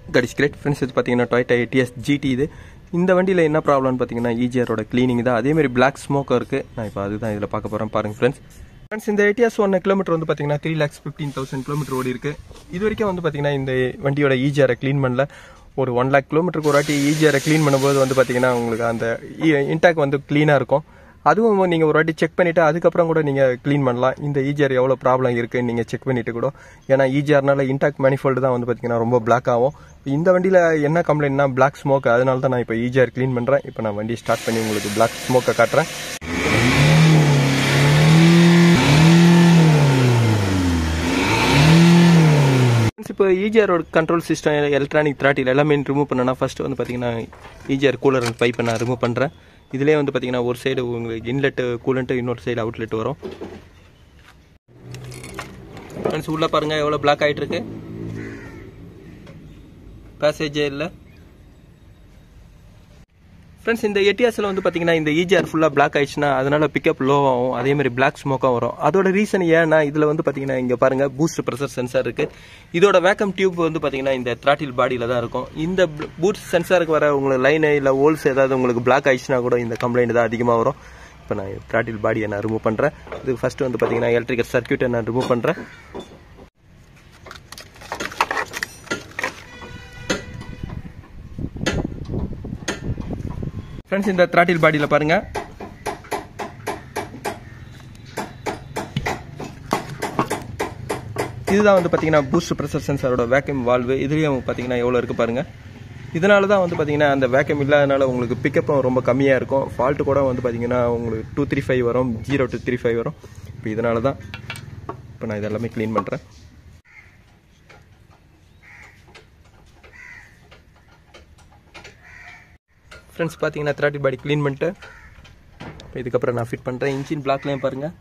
கடிஸ் great friends இது பார்த்தீங்கன்னா Toyota ADS GT இது இந்த வண்டியில் என்ன ப்ராப்ளம்னு பார்த்தீங்கன்னா ஈஜிஆரோட க்ளீனிங் தான் அதேமாதிரி பிளாக் ஸ்மோக்கும் இருக்குது நான் இப்போ அதுதான் இதில் பார்க்க போகிறேன் பாருங்கள் ஃப்ரெண்ட்ஸ் ஃப்ரெண்ட்ஸ் இந்த ஏடிஎஸ் ஒன் கிலோமீட்டர் வந்து பார்த்தீங்கன்னா three lakhs fifteen thousand kilometre ஓடி இருக்கு இது வரைக்கும் வந்து பார்த்தீங்கன்னா இந்த வண்டியோட ஈஜிஆரை க்ளீன் பண்ணல ஒரு ஒன் லேக் கிலோமீட்டருக்கு ஒரு வாட்டி ஈஜிஆரை க்ளீன் பண்ணும்போது வந்து பார்த்தீங்கன்னா உங்களுக்கு அந்த இன்டாக் வந்து க்ளீனாக இருக்கும் அதுவும் நீங்கள் ஒரு வாட்டி செக் பண்ணிவிட்டு அதுக்கப்புறம் கூட நீங்கள் க்ளீன் பண்ணலாம் இந்த ஈஜிஆர் எவ்வளோ ப்ராப்ளம் இருக்குன்னு நீங்கள் செக் பண்ணிவிட்டு கூட ஏன்னா ஈஜிஆர்னால இன்டாக் மேனிஃபோல்டு தான் வந்து பார்த்தீங்கன்னா ரொம்ப பிளாக் ஆகும் இந்த வண்டியில் என்ன கம்ப்ளைண்ட்னா பிளாக் ஸ்மோக் அதனால தான் நான் இப்போ ஈஜிஆர் க்ளீன் பண்ணுறேன் இப்போ நான் வண்டி ஸ்டார்ட் பண்ணி உங்களுக்கு பிளாக் ஸ்மோக்கை காட்டுறேன் இப்போ ஈஜிஆரோட கண்ட்ரோல் சிஸ்டம் எலக்ட்ரானிக் த்ராட்டில் எல்லாமே ரிமூவ் பண்ணனா ஃபர்ஸ்ட் வந்து பார்த்தீங்கன்னா ஈஜிஆர் கூலர் அண்ட் பைப்பை நான் ரிமூவ் பண்ணுறேன் இதிலே வந்து பார்த்தீங்கன்னா ஒரு சைடு உங்களுக்கு இன்லெட் கூலண்ட்டு இன்னொரு சைடு அவுட்லெட் வரும் ஃப்ரெண்ட்ஸ் உள்ளே பாருங்கள் எவ்வளோ பிளாக் ஆகிட்டு இருக்கு பேசேஜே இல்லை ஃப்ரெண்ட்ஸ் இந்த எட்டியாஸில் வந்து பார்த்தீங்கன்னா இந்த ஈஜிஆர் ஃபுல்லாக பிளாக் ஆயிடுச்சுன்னா அதனால பிக்கப் லோ ஆகும் அதே மாதிரி பிளாக் ஸ்மோக்காக வரும் அதோட ரீசன் ஏன்னா இதில் வந்து பார்த்தீங்கன்னா இங்கே பாருங்க பூஸ்ட் ப்ரெஷர் சென்சார் இருக்கு இதோட வேக்கம் டியூப் வந்து பார்த்தீங்கன்னா இந்த த்ராட்டில் பாடியில் தான் இருக்கும் இந்த பூஸ்ட் சென்சாருக்கு வர உங்களுக்கு லைனு இல்லை ஹோல்ஸ் ஏதாவது உங்களுக்கு பிளாக் ஆயிடுச்சுன்னா கூட இந்த கம்ப்ளைண்ட் தான் அதிகமாக வரும் இப்போ நான் த்ராட்டில் பாடியை நான் ரிமூவ் பண்ணுறேன் இது ஃபர்ஸ்ட் வந்து பார்த்தீங்கன்னா எலக்ட்ரிக்கல் சர்க்கியூட்டை நான் ரிமூவ் பண்ணுறேன் ஃப்ரெண்ட்ஸ் இந்த த்ராட்டில் பாடியில் பாருங்க இதுதான் வந்து பார்த்தீங்கன்னா பூஸ்ட் ப்ரெஷர் சென்சாரோட வேக்யூம் வால்வு இதுலேயும் பார்த்தீங்கன்னா எவ்வளோ இருக்குது பாருங்கள் இதனால தான் வந்து பார்த்தீங்கன்னா அந்த வேக்கம் இல்லாதனால உங்களுக்கு பிக்கப்பும் ரொம்ப கம்மியாக இருக்கும் ஃபால்ட்டு கூட வந்து பார்த்தீங்கன்னா உங்களுக்கு டூ த்ரீ ஃபைவ் வரும் ஜீரோ டூ த்ரீ ஃபைவ் வரும் இப்போ இதனால தான் இப்போ நான் இதெல்லாமே க்ளீன் பண்ணுறேன் ஃப்ரெண்ட்ஸ் பார்த்தீங்கன்னா த்ராட்டி பாடி க்ளீன் பண்ணிட்டு இப்போ இதுக்கப்புறம் நான் ஃபிட் பண்ணுறேன் இன்ஜின் பிளாக்லேயும் பாருங்கள்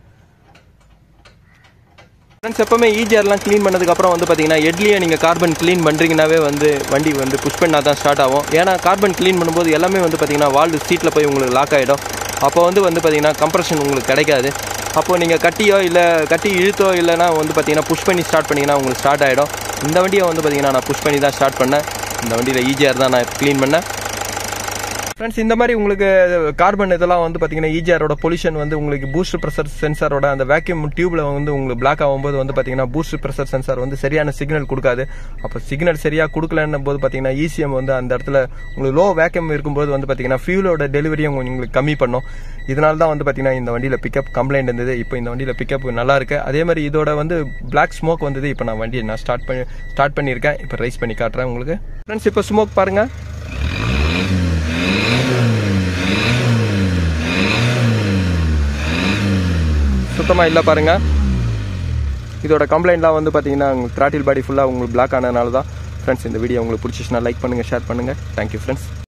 ஃப்ரெண்ட்ஸ் எப்போவுமே ஈஜிஆர்லாம் க்ளீன் பண்ணதுக்கப்புறம் வந்து பார்த்தீங்கன்னா ஹெட்லியை நீங்கள் கார்பன் க்ளீன் பண்ணுறீங்கனாவே வந்து வண்டி வந்து புஷ் பண்ணால் தான் ஸ்டார்ட் ஆகும் ஏன்னா கார்பன் க்ளீன் பண்ணும்போது எல்லாமே வந்து பார்த்தீங்கன்னா வால்வு சீட்டில் போய் உங்களுக்கு லாக் ஆகிடும் அப்போ வந்து வந்து பார்த்தீங்கன்னா கம்ப்ரஷன் உங்களுக்கு கிடைக்காது அப்போது நீங்கள் கட்டியோ இல்லை கட்டி இழுத்தோ இல்லைனா வந்து பார்த்தீங்கன்னா புஷ் பண்ணி ஸ்டார்ட் பண்ணிங்கன்னா உங்களுக்கு ஸ்டார்ட் ஆகிடும் இந்த வண்டியை வந்து பார்த்தீங்கன்னா நான் புஷ் பண்ணி தான் ஸ்டார்ட் பண்ணேன் இந்த வண்டியில் ஈஜிஆர் தான் நான் க்ளீன் பண்ணேன் ஃப்ரெண்ட்ஸ் இந்த மாதிரி உங்களுக்கு கார்பன் இதெல்லாம் வந்து பார்த்தீங்கன்னா ஈஜிஆரோட பொல்யூஷன் வந்து உங்களுக்கு பூஸ்ட் ப்ரெஷர் சென்சாரோட அந்த வேக்யூம் டியூப்ல வந்து உங்களுக்கு பிளாக் ஆகும்போது வந்து பார்த்தீங்கன்னா பூஸ்ட் ப்ரெஷர் சென்சார் வந்து சரியான சிக்னல் கொடுக்காது அப்போ சிக்னல் சரியாக கொடுக்கலன்னும் போது பார்த்தீங்கன்னா ஈசிஎம் வந்து அந்த இடத்துல உங்களுக்கு லோ வேக்யூம் இருக்கும்போது வந்து பார்த்தீங்கன்னா ஃபியூலோட டெலிவரியும் உங்களுக்கு கம்மி பண்ணும் இதனால தான் வந்து பார்த்தீங்கன்னா இந்த வண்டியில் பிக்கப் கம்ப்ளைண்ட் இருந்தது இப்போ இந்த வண்டியில் பிக்கப் நல்லா இருக்கு அதே மாதிரி இதோட வந்து பிளாக் ஸ்மோக் வந்தது இப்போ நான் வண்டியை நான் ஸ்டார்ட் பண்ணி ஸ்டார்ட் பண்ணியிருக்கேன் இப்போ ரைஸ் பண்ணி காட்டுறேன் உங்களுக்கு ஃப்ரெண்ட்ஸ் இப்போ ஸ்மோக் பாருங்கள் சுத்தமாக இல்லை பாருங்கள் இதோட கம்ப்ளைண்ட்லாம் வந்து பார்த்தீங்கன்னா உங்களுக்கு த்ராட்டில் பாடி ஃபுல்லாக உங்களுக்கு பிளாக் ஆனதுனால தான் ஃப்ரெண்ட்ஸ் இந்த வீடியோ உங்களுக்கு பிடிச்சிச்சுன்னா லைக் பண்ணுங்கள் ஷேர் பண்ணுங்கள் தேங்க்யூ ஃப்ரெண்ட்ஸ்